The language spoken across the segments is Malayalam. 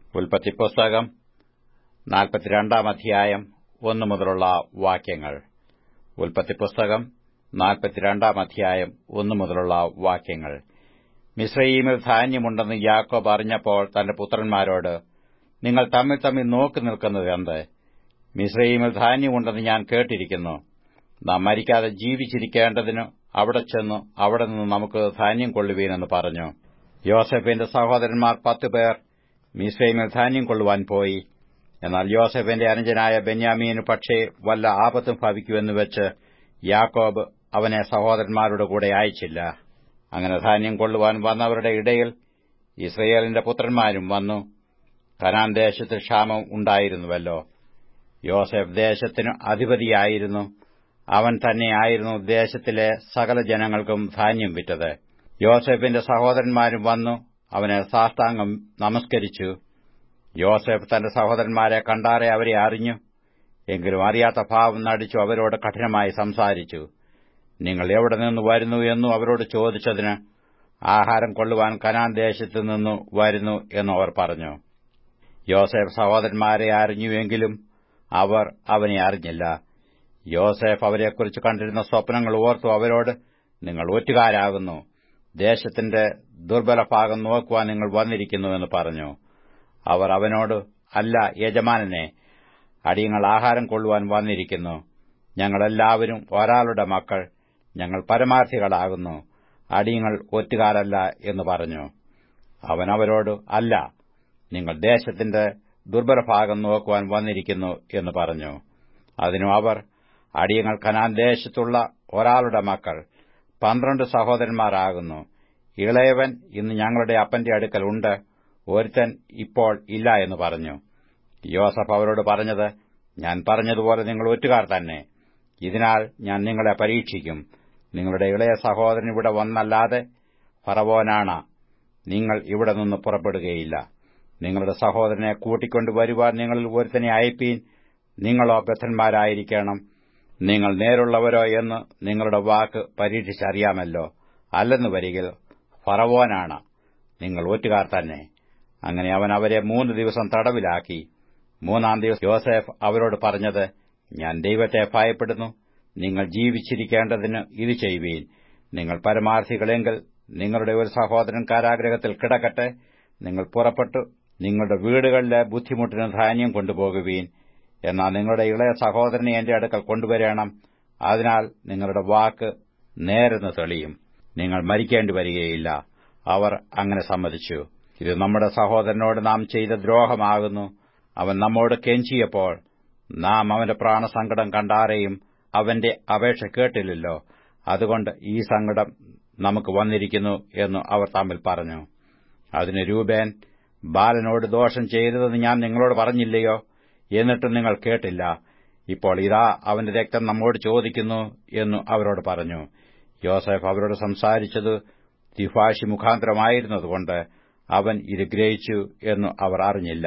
ഉൽപ്പത്തി പുസ്തകം നാൽപ്പത്തിരണ്ടാം അധ്യായം ഒന്നു മുതലുള്ള വാക്യങ്ങൾ ഉൽപ്പത്തി പുസ്തകം നാൽപ്പത്തിരണ്ടാം അധ്യായം ഒന്നു മുതലുള്ള വാക്യങ്ങൾ മിശ്രയീമിൽ ധാന്യമുണ്ടെന്ന് യാക്കോബ് അറിഞ്ഞപ്പോൾ തന്റെ പുത്രന്മാരോട് നിങ്ങൾ തമ്മിൽ തമ്മിൽ നോക്കി നിൽക്കുന്നത് എന്ത് മിശ്രയീമിൽ ധാന്യമുണ്ടെന്ന് ഞാൻ കേട്ടിരിക്കുന്നു നാം മരിക്കാതെ ജീവിച്ചിരിക്കേണ്ടതിന് അവിടെ ചെന്ന് അവിടെ നിന്ന് നമുക്ക് ധാന്യം കൊള്ളുവീനെന്ന് പറഞ്ഞു യോസഫിന്റെ സഹോദരന്മാർ പത്തുപേർ മിസ്രൈമിൽ ധാന്യം കൊള്ളുവാൻ പോയി എന്നാൽ യോസഫിന്റെ അനുജനായ ബെന്യാമീന് പക്ഷേ വല്ല ആപത്തും ഭവിക്കുമെന്ന് വെച്ച് യാക്കോബ് അവനെ സഹോദരന്മാരുടെ കൂടെ അയച്ചില്ല അങ്ങനെ ധാന്യം കൊള്ളുവാൻ വന്നവരുടെ ഇടയിൽ ഇസ്രയേലിന്റെ പുത്രന്മാരും വന്നു കനാൻ ദേശത്ത് ക്ഷാമം ഉണ്ടായിരുന്നുവല്ലോ യോസഫ് ദേശത്തിനു അധിപതിയായിരുന്നു അവൻ തന്നെയായിരുന്നു ദേശത്തിലെ സകല ജനങ്ങൾക്കും ധാന്യം വിറ്റത് യോസഫിന്റെ സഹോദരന്മാരും വന്നു അവനെ സാഷ്ടാംഗം നമസ്കരിച്ചു യോസഫ് തന്റെ സഹോദരന്മാരെ കണ്ടാറെ അവരെ അറിഞ്ഞു എങ്കിലും അറിയാത്ത ഭാവം നടിച്ചു അവരോട് കഠിനമായി സംസാരിച്ചു നിങ്ങൾ എവിടെ നിന്ന് വരുന്നു എന്നു അവരോട് ചോദിച്ചതിന് ആഹാരം കൊള്ളുവാൻ കനാൻ ദേശത്തു നിന്നു വരുന്നു എന്നു അവർ പറഞ്ഞു യോസഫ് സഹോദരന്മാരെ അറിഞ്ഞുവെങ്കിലും അവർ അവനെ അറിഞ്ഞില്ല യോസഫ് അവരെക്കുറിച്ച് കണ്ടിരുന്ന സ്വപ്നങ്ങൾ ഓർത്തു അവരോട് നിങ്ങൾ ഒറ്റുകാരാകുന്നു ദേശത്തിന്റെ ദുർബലഭാഗം നോക്കുവാൻ നിങ്ങൾ വന്നിരിക്കുന്നുവെന്ന് പറഞ്ഞു അവർ അവനോട് അല്ല യജമാനനെ അടിയങ്ങൾ ആഹാരം കൊള്ളുവാൻ വന്നിരിക്കുന്നു ഞങ്ങളെല്ലാവരും ഒരാളുടെ മക്കൾ ഞങ്ങൾ പരമാർത്ഥികളാകുന്നു അടിയങ്ങൾ ഒറ്റുകാരല്ല എന്ന് പറഞ്ഞു അവൻ അവരോട് അല്ല നിങ്ങൾ ദേശത്തിന്റെ ദുർബലഭാഗം നോക്കുവാൻ വന്നിരിക്കുന്നു എന്ന് പറഞ്ഞു അതിനു അവർ അടിയങ്ങൾ കനാൻ ദേശത്തുള്ള ഒരാളുടെ മക്കൾ പന്ത്രണ്ട് സഹോദരന്മാരാകുന്നു ഇളയവൻ ഇന്ന് ഞങ്ങളുടെ അപ്പന്റെ അടുക്കൽ ഉണ്ട് ഒരുത്തൻ ഇപ്പോൾ ഇല്ല എന്ന് പറഞ്ഞു യോസഫ് അവരോട് പറഞ്ഞത് ഞാൻ പറഞ്ഞതുപോലെ നിങ്ങൾ ഒറ്റുകാർ തന്നെ ഇതിനാൽ ഞാൻ നിങ്ങളെ പരീക്ഷിക്കും നിങ്ങളുടെ ഇളയ സഹോദരൻ ഇവിടെ വന്നല്ലാതെ ഫറവോനാണ് നിങ്ങൾ ഇവിടെ നിന്ന് പുറപ്പെടുകയില്ല നിങ്ങളുടെ സഹോദരനെ കൂട്ടിക്കൊണ്ടു വരുവാൻ നിങ്ങളിൽ ഒരുത്തനെ അയപ്പീൻ നിങ്ങളോ ബദ്ധന്മാരായിരിക്കണം നിങ്ങൾ നേരുള്ളവരോ എന്ന് നിങ്ങളുടെ വാക്ക് പരീക്ഷിച്ചറിയാമല്ലോ അല്ലെന്ന് വരികിൽ ഫറവോനാണ് നിങ്ങൾ ഒറ്റുകാർ തന്നെ അങ്ങനെ അവൻ അവരെ മൂന്ന് ദിവസം തടവിലാക്കി മൂന്നാം ദിവസം യോസെഫ് അവരോട് പറഞ്ഞത് ഞാൻ ദൈവത്തെ ഭയപ്പെടുന്നു നിങ്ങൾ ജീവിച്ചിരിക്കേണ്ടതിന് ഇത് ചെയ്യുവീൻ നിങ്ങൾ പരമാർത്ഥികളെങ്കിൽ നിങ്ങളുടെ ഒരു സഹോദരൻ കാരാഗ്രഹത്തിൽ കിടക്കട്ടെ നിങ്ങൾ പുറപ്പെട്ടു നിങ്ങളുടെ വീടുകളിലെ ബുദ്ധിമുട്ടിന് ധാന്യം കൊണ്ടുപോകുവീൻ എന്നാൽ നിങ്ങളുടെ ഇളയ സഹോദരനെ എന്റെ അടുക്കൽ കൊണ്ടുവരണം അതിനാൽ നിങ്ങളുടെ വാക്ക് നേരെന്ന് തെളിയും നിങ്ങൾ മരിക്കേണ്ടി വരികയില്ല അവർ അങ്ങനെ സമ്മതിച്ചു ഇത് നമ്മുടെ സഹോദരനോട് നാം ചെയ്ത ദ്രോഹമാകുന്നു അവൻ നമ്മോട് കെഞ്ചിയപ്പോൾ നാം അവന്റെ പ്രാണസങ്കടം കണ്ടാരെയും അവന്റെ അപേക്ഷ കേട്ടില്ലല്ലോ അതുകൊണ്ട് ഈ സങ്കടം നമുക്ക് വന്നിരിക്കുന്നു എന്ന് അവർ തമ്മിൽ പറഞ്ഞു അതിന് രൂപേൻ ബാലനോട് ദോഷം ചെയ്തതെന്ന് ഞാൻ നിങ്ങളോട് പറഞ്ഞില്ലയോ എന്നിട്ടും നിങ്ങൾ കേട്ടില്ല ഇപ്പോൾ ഇതാ അവന്റെ രക്തം നമ്മോട് ചോദിക്കുന്നു എന്നു അവരോട് പറഞ്ഞു യോസഫ് അവരോട് സംസാരിച്ചത് തിഫാഷി മുഖാന്തരമായിരുന്നതുകൊണ്ട് അവൻ ഇത് ഗ്രഹിച്ചു എന്നു അവർ അറിഞ്ഞില്ല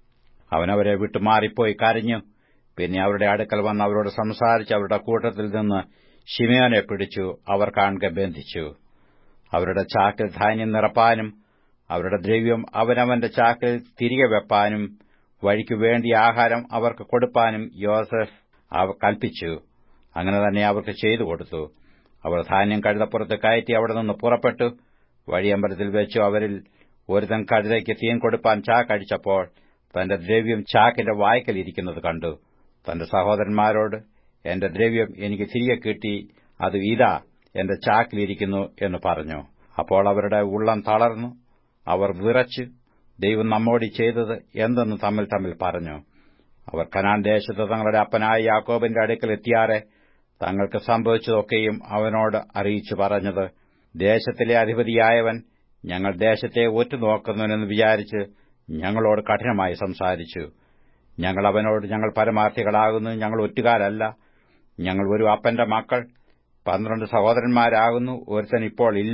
അവനവരെ വിട്ടുമാറിപ്പോയി കരഞ്ഞു പിന്നെ അവരുടെ അടുക്കൽ വന്ന് അവരോട് സംസാരിച്ച് അവരുടെ കൂട്ടത്തിൽ നിന്ന് ഷിമയോനെ പിടിച്ചു അവർ കാണുക ബന്ധിച്ചു അവരുടെ ചാക്കിൽ ധാന്യം നിറപ്പാനും അവരുടെ ദ്രവ്യം അവനവന്റെ ചാക്കിൽ തിരികെ വെപ്പാനും വഴിക്കു വേണ്ടി ആഹാരം അവർക്ക് കൊടുപ്പാനും യോസഫ് കൽപ്പിച്ചു അങ്ങനെ തന്നെ അവർക്ക് ചെയ്തു കൊടുത്തു അവർ ധാന്യം കഴുതപ്പുറത്ത് കയറ്റി അവിടെ നിന്ന് പുറപ്പെട്ടു വഴിയമ്പലത്തിൽ വെച്ചു അവരിൽ ഒരുതൻ കഴുതയ്ക്ക് തീൻ കൊടുപ്പാൻ ചാക്കടിച്ചപ്പോൾ തന്റെ ദ്രവ്യം ചാക്കിന്റെ വായ്ക്കലിരിക്കുന്നത് കണ്ടു തന്റെ സഹോദരന്മാരോട് എന്റെ ദ്രവ്യം എനിക്ക് തിരികെ കിട്ടി അത് ഇതാ എന്റെ ചാക്കിലിരിക്കുന്നു എന്ന് പറഞ്ഞു അപ്പോൾ അവരുടെ ഉള്ളം തളർന്നു അവർ വിറച്ച് ദൈവം നമ്മോടി ചെയ്തത് എന്തെന്ന് തമ്മിൽ തമ്മിൽ പറഞ്ഞു അവർ കനാൻ ദേശത്ത് തങ്ങളുടെ അപ്പനായ യാക്കോബിന്റെ അടുക്കൽ എത്തിയാറെ തങ്ങൾക്ക് സംഭവിച്ചതൊക്കെയും അവനോട് അറിയിച്ചു പറഞ്ഞത് ദേശത്തിലെ അധിപതിയായവൻ ഞങ്ങൾ ദേശത്തെ ഒറ്റുനോക്കുന്നുവെന്ന് വിചാരിച്ച് ഞങ്ങളോട് കഠിനമായി സംസാരിച്ചു ഞങ്ങൾ അവനോട് ഞങ്ങൾ പരമാർത്ഥികളാകുന്നു ഞങ്ങൾ ഒറ്റുകാരല്ല ഞങ്ങൾ ഒരു അപ്പന്റെ മക്കൾ പന്ത്രണ്ട് സഹോദരന്മാരാകുന്നു ഒരുത്തൻ ഇപ്പോൾ ഇല്ല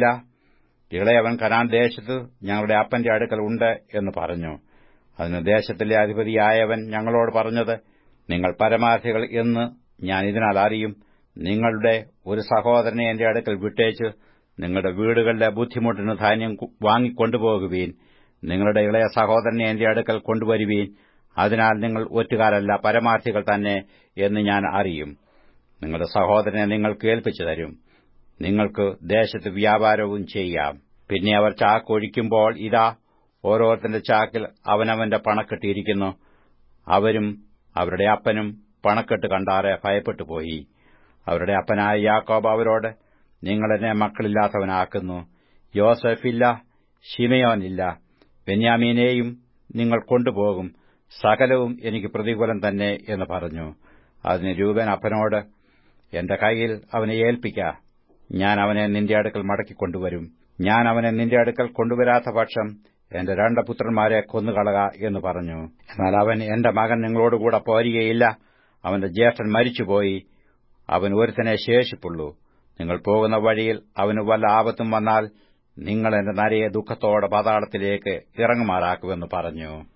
ഇളയവൻ കനാൻ ദേശത്ത് ഞങ്ങളുടെ അപ്പന്റെ അടുക്കൽ ഉണ്ട് എന്ന് പറഞ്ഞു അതിന് ദേശത്തിലെ അധിപതിയായവൻ ഞങ്ങളോട് പറഞ്ഞത് നിങ്ങൾ പരമാർത്ഥികൾ എന്ന് ഞാൻ ഇതിനാൽ അറിയും നിങ്ങളുടെ ഒരു സഹോദരനെ എന്റെ അടുക്കൽ വിട്ടേച്ച് നിങ്ങളുടെ വീടുകളിലെ ബുദ്ധിമുട്ടിന് ധാന്യം വാങ്ങിക്കൊണ്ടുപോകുവീൻ നിങ്ങളുടെ ഇളയ സഹോദരനെ എന്റെ അടുക്കൽ കൊണ്ടുവരുവീൻ അതിനാൽ നിങ്ങൾ ഒറ്റുകാരല്ല പരമാർത്ഥികൾ തന്നെ എന്ന് ഞാൻ അറിയും നിങ്ങളുടെ സഹോദരനെ നിങ്ങൾ കേൾപ്പിച്ചു തരും നിങ്ങൾക്ക് ദേശത്ത് വ്യാപാരവും ചെയ്യാം പിന്നെ അവർ ചാക്ക് ഒഴിക്കുമ്പോൾ ഇതാ ഓരോരുത്തന്റെ ചാക്കിൽ അവനവന്റെ പണക്കെട്ടിയിരിക്കുന്നു അവരും അവരുടെ അപ്പനും പണക്കെട്ട് കണ്ടാറെ ഭയപ്പെട്ടുപോയി അവരുടെ അപ്പനായ യാക്കോബ് അവരോട് നിങ്ങൾ എന്നെ മക്കളില്ലാത്തവനാക്കുന്നു യോസഫില്ല ഷിമയോനില്ല ബെന്യാമീനെയും നിങ്ങൾ കൊണ്ടുപോകും സകലവും എനിക്ക് പ്രതികൂലം തന്നെ എന്ന് പറഞ്ഞു അതിന് രൂപൻ അപ്പനോട് എന്റെ കൈയിൽ അവനെ ഏൽപ്പിക്ക ഞാൻ അവനെ നിന്റെ അടുക്കൽ മടക്കിക്കൊണ്ടുവരും ഞാൻ അവനെ നിന്റെ അടുക്കൽ കൊണ്ടുവരാത്ത പക്ഷം എന്റെ രണ്ട് പുത്രന്മാരെ കൊന്നുകളക എന്ന് പറഞ്ഞു എന്നാൽ അവൻ എന്റെ മകൻ നിങ്ങളോടുകൂടെ പോരുകയില്ല അവന്റെ ജ്യേഷ്ഠൻ മരിച്ചുപോയി അവൻ ഒരുത്തനെ ശേഷിപ്പുള്ളൂ നിങ്ങൾ പോകുന്ന വഴിയിൽ അവന് വല്ല ആപത്തും വന്നാൽ നിങ്ങൾ എന്റെ നരയെ ദുഃഖത്തോടെ പാതാളത്തിലേക്ക് ഇറങ്ങുമാറാക്കുമെന്ന് പറഞ്ഞു